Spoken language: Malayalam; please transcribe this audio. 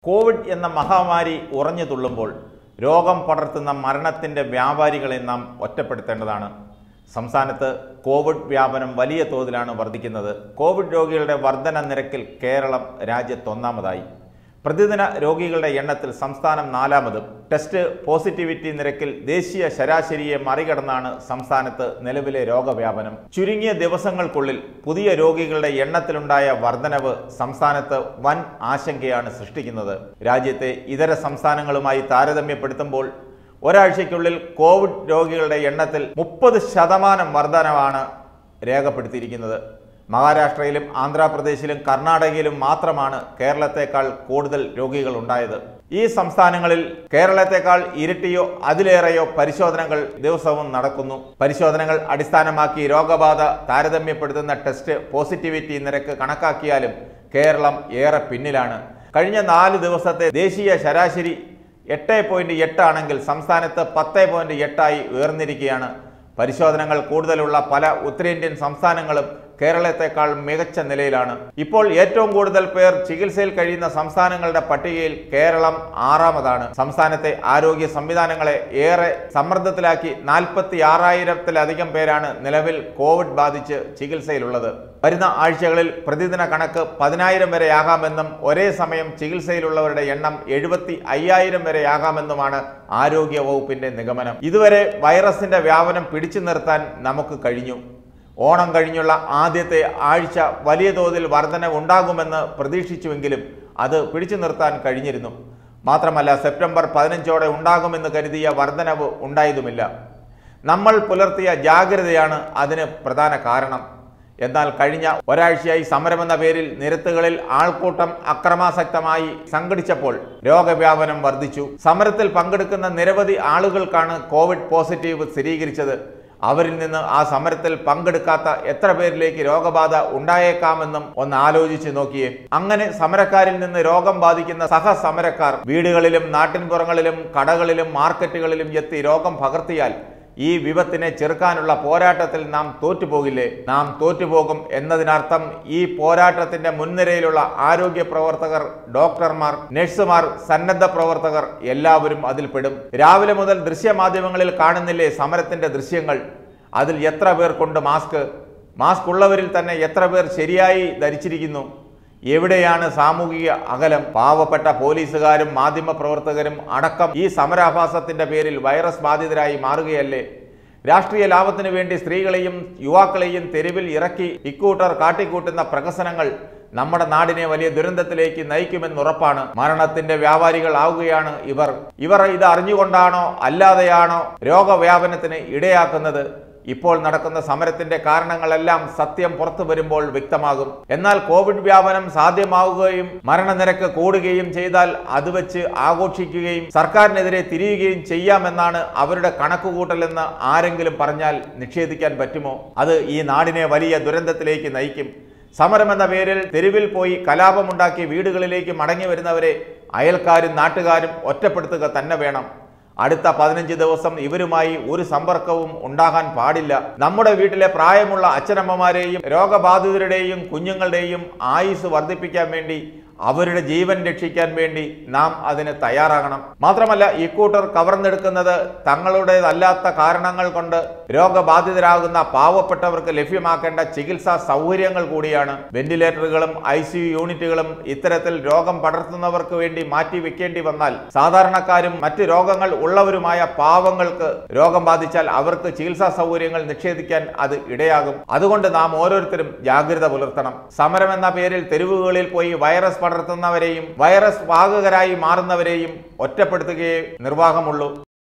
കോവിഡ് എന്ന മഹാമാരി ഉറഞ്ഞു തുള്ളുമ്പോൾ രോഗം പടർത്തുന്ന മരണത്തിൻ്റെ വ്യാപാരികളെ നാം ഒറ്റപ്പെടുത്തേണ്ടതാണ് സംസ്ഥാനത്ത് കോവിഡ് വ്യാപനം വലിയ തോതിലാണ് വർദ്ധിക്കുന്നത് കോവിഡ് രോഗികളുടെ വർധന നിരക്കിൽ കേരളം രാജ്യത്തൊന്നാമതായി പ്രതിദിന രോഗികളുടെ എണ്ണത്തിൽ സംസ്ഥാനം നാലാമതും ടെസ്റ്റ് പോസിറ്റിവിറ്റി നിരക്കിൽ ദേശീയ ശരാശരിയെ മറികടന്നാണ് സംസ്ഥാനത്ത് നിലവിലെ രോഗവ്യാപനം ചുരുങ്ങിയ ദിവസങ്ങൾക്കുള്ളിൽ പുതിയ രോഗികളുടെ എണ്ണത്തിലുണ്ടായ വർധനവ് സംസ്ഥാനത്ത് വൻ ആശങ്കയാണ് സൃഷ്ടിക്കുന്നത് രാജ്യത്തെ ഇതര സംസ്ഥാനങ്ങളുമായി താരതമ്യപ്പെടുത്തുമ്പോൾ ഒരാഴ്ചയ്ക്കുള്ളിൽ കോവിഡ് രോഗികളുടെ എണ്ണത്തിൽ മുപ്പത് ശതമാനം വർധനവാണ് രേഖപ്പെടുത്തിയിരിക്കുന്നത് മഹാരാഷ്ട്രയിലും ആന്ധ്രാപ്രദേശിലും കർണാടകയിലും മാത്രമാണ് കേരളത്തെക്കാൾ കൂടുതൽ രോഗികൾ ഉണ്ടായത് ഈ സംസ്ഥാനങ്ങളിൽ കേരളത്തെക്കാൾ ഇരട്ടിയോ അതിലേറെയോ പരിശോധനകൾ ദിവസവും നടക്കുന്നു പരിശോധനകൾ അടിസ്ഥാനമാക്കി രോഗബാധ താരതമ്യപ്പെടുത്തുന്ന ടെസ്റ്റ് പോസിറ്റിവിറ്റി നിരക്ക് കണക്കാക്കിയാലും കേരളം ഏറെ പിന്നിലാണ് കഴിഞ്ഞ നാല് ദിവസത്തെ ദേശീയ ശരാശരി എട്ട് പോയിന്റ് എട്ടാണെങ്കിൽ സംസ്ഥാനത്ത് പത്ത് പോയിന്റ് എട്ടായി ഉയർന്നിരിക്കുകയാണ് പരിശോധനകൾ കൂടുതലുള്ള പല ഉത്തരേന്ത്യൻ സംസ്ഥാനങ്ങളും കേരളത്തെക്കാൾ മികച്ച നിലയിലാണ് ഇപ്പോൾ ഏറ്റവും കൂടുതൽ പേർ ചികിത്സയിൽ കഴിയുന്ന സംസ്ഥാനങ്ങളുടെ പട്ടികയിൽ കേരളം ആറാമതാണ് സംസ്ഥാനത്തെ ആരോഗ്യ സംവിധാനങ്ങളെ ഏറെ സമ്മർദ്ദത്തിലാക്കി നാൽപ്പത്തി ആറായിരത്തിലധികം പേരാണ് നിലവിൽ കോവിഡ് ബാധിച്ച് ചികിത്സയിലുള്ളത് വരുന്ന ആഴ്ചകളിൽ പ്രതിദിന കണക്ക് പതിനായിരം വരെയാകാമെന്നും ഒരേ സമയം ചികിത്സയിലുള്ളവരുടെ എണ്ണം എഴുപത്തി അയ്യായിരം വരെയാകാമെന്നുമാണ് ആരോഗ്യ വകുപ്പിന്റെ നിഗമനം ഇതുവരെ വൈറസിന്റെ വ്യാപനം പിടിച്ചു നിർത്താൻ നമുക്ക് കഴിഞ്ഞു ഓണം കഴിഞ്ഞുള്ള ആദ്യത്തെ ആഴ്ച വലിയ തോതിൽ വർധന ഉണ്ടാകുമെന്ന് പ്രതീക്ഷിച്ചുവെങ്കിലും അത് പിടിച്ചു നിർത്താൻ കഴിഞ്ഞിരുന്നു മാത്രമല്ല സെപ്റ്റംബർ പതിനഞ്ചോടെ ഉണ്ടാകുമെന്ന് കരുതിയ വർധനവ് ഉണ്ടായതുമില്ല നമ്മൾ പുലർത്തിയ ജാഗ്രതയാണ് അതിന് പ്രധാന കാരണം എന്നാൽ കഴിഞ്ഞ ഒരാഴ്ചയായി സമരമെന്ന പേരിൽ നിരത്തുകളിൽ ആൾക്കൂട്ടം അക്രമാസക്തമായി സംഘടിച്ചപ്പോൾ രോഗവ്യാപനം വർദ്ധിച്ചു സമരത്തിൽ പങ്കെടുക്കുന്ന നിരവധി ആളുകൾക്കാണ് കോവിഡ് പോസിറ്റീവ് സ്ഥിരീകരിച്ചത് അവരിൽ നിന്ന് ആ സമരത്തിൽ പങ്കെടുക്കാത്ത എത്ര പേരിലേക്ക് രോഗബാധ ഉണ്ടായേക്കാമെന്നും ഒന്ന് ആലോചിച്ച് നോക്കിയേ അങ്ങനെ സമരക്കാരിൽ നിന്ന് രോഗം ബാധിക്കുന്ന സഹസമരക്കാർ വീടുകളിലും നാട്ടിൻപുറങ്ങളിലും കടകളിലും മാർക്കറ്റുകളിലും എത്തി രോഗം പകർത്തിയാൽ ഈ വിപത്തിനെ ചെറുക്കാനുള്ള പോരാട്ടത്തിൽ നാം തോറ്റുപോകില്ലേ നാം തോറ്റുപോകും എന്നതിനർത്ഥം ഈ പോരാട്ടത്തിന്റെ മുൻനിരയിലുള്ള ആരോഗ്യ പ്രവർത്തകർ ഡോക്ടർമാർ നഴ്സുമാർ സന്നദ്ധ പ്രവർത്തകർ എല്ലാവരും അതിൽപ്പെടും രാവിലെ മുതൽ ദൃശ്യമാധ്യമങ്ങളിൽ കാണുന്നില്ലേ സമരത്തിന്റെ ദൃശ്യങ്ങൾ അതിൽ എത്ര പേർ കൊണ്ട് മാസ്ക് മാസ്ക് ഉള്ളവരിൽ തന്നെ എത്ര പേർ ശരിയായി ധരിച്ചിരിക്കുന്നു എവിടെയാണ് സാമൂഹിക അകലം പാവപ്പെട്ട പോലീസുകാരും മാധ്യമ പ്രവർത്തകരും അടക്കം ഈ സമരാഭാസത്തിന്റെ പേരിൽ വൈറസ് ബാധിതരായി മാറുകയല്ലേ രാഷ്ട്രീയ ലാഭത്തിനു വേണ്ടി സ്ത്രീകളെയും യുവാക്കളെയും തെരുവിൽ ഇറക്കി ഇക്കൂട്ടർ കാട്ടിക്കൂട്ടുന്ന പ്രഹസനങ്ങൾ നമ്മുടെ നാടിനെ വലിയ ദുരന്തത്തിലേക്ക് നയിക്കുമെന്നുറപ്പാണ് മരണത്തിന്റെ വ്യാപാരികൾ ആവുകയാണ് ഇവർ ഇവർ ഇത് അറിഞ്ഞുകൊണ്ടാണോ അല്ലാതെയാണോ രോഗവ്യാപനത്തിന് ഇടയാക്കുന്നത് ഇപ്പോൾ നടക്കുന്ന സമരത്തിന്റെ കാരണങ്ങളെല്ലാം സത്യം പുറത്തു വരുമ്പോൾ വ്യക്തമാകും എന്നാൽ കോവിഡ് വ്യാപനം സാധ്യമാവുകയും മരണനിരക്ക് കൂടുകയും ചെയ്താൽ അത് വെച്ച് ആഘോഷിക്കുകയും സർക്കാരിനെതിരെ തിരിയുകയും ചെയ്യാമെന്നാണ് അവരുടെ കണക്കുകൂട്ടലെന്ന് ആരെങ്കിലും പറഞ്ഞാൽ നിഷേധിക്കാൻ പറ്റുമോ അത് ഈ നാടിനെ വലിയ ദുരന്തത്തിലേക്ക് നയിക്കും സമരമെന്ന പേരിൽ തെരുവിൽ പോയി കലാപമുണ്ടാക്കി വീടുകളിലേക്ക് മടങ്ങി വരുന്നവരെ അയൽക്കാരും നാട്ടുകാരും ഒറ്റപ്പെടുത്തുക തന്നെ വേണം അടുത്ത പതിനഞ്ച് ദിവസം ഇവരുമായി ഒരു സമ്പർക്കവും ഉണ്ടാകാൻ പാടില്ല നമ്മുടെ വീട്ടിലെ പ്രായമുള്ള അച്ഛനമ്മമാരെയും രോഗബാധിതരുടെയും കുഞ്ഞുങ്ങളുടെയും ആയുസ് വർദ്ധിപ്പിക്കാൻ വേണ്ടി അവരുടെ ജീവൻ രക്ഷിക്കാൻ വേണ്ടി നാം അതിന് തയ്യാറാകണം മാത്രമല്ല ഇക്കൂട്ടർ കവർന്നെടുക്കുന്നത് തങ്ങളുടേതല്ലാത്ത കാരണങ്ങൾ കൊണ്ട് രോഗബാധിതരാകുന്ന പാവപ്പെട്ടവർക്ക് ലഭ്യമാക്കേണ്ട ചികിത്സാ സൗകര്യങ്ങൾ കൂടിയാണ് വെന്റിലേറ്ററുകളും ഐ സി യു യൂണിറ്റുകളും ഇത്തരത്തിൽ രോഗം പടർത്തുന്നവർക്ക് വേണ്ടി മാറ്റി വെക്കേണ്ടി വന്നാൽ സാധാരണക്കാരും മറ്റ് രോഗങ്ങൾ ഉള്ളവരുമായ പാവങ്ങൾക്ക് രോഗം ബാധിച്ചാൽ അവർക്ക് ചികിത്സാ സൗകര്യങ്ങൾ നിഷേധിക്കാൻ അത് ഇടയാകും അതുകൊണ്ട് നാം ഓരോരുത്തരും ജാഗ്രത പുലർത്തണം സമരം എന്ന പേരിൽ തെരുവുകളിൽ പോയി വൈറസ് പടർത്തുന്നവരെയും വൈറസ് വാഹകരായി മാറുന്നവരെയും ഒറ്റപ്പെടുത്തുകയേ നിർവാഹമുള്ളൂ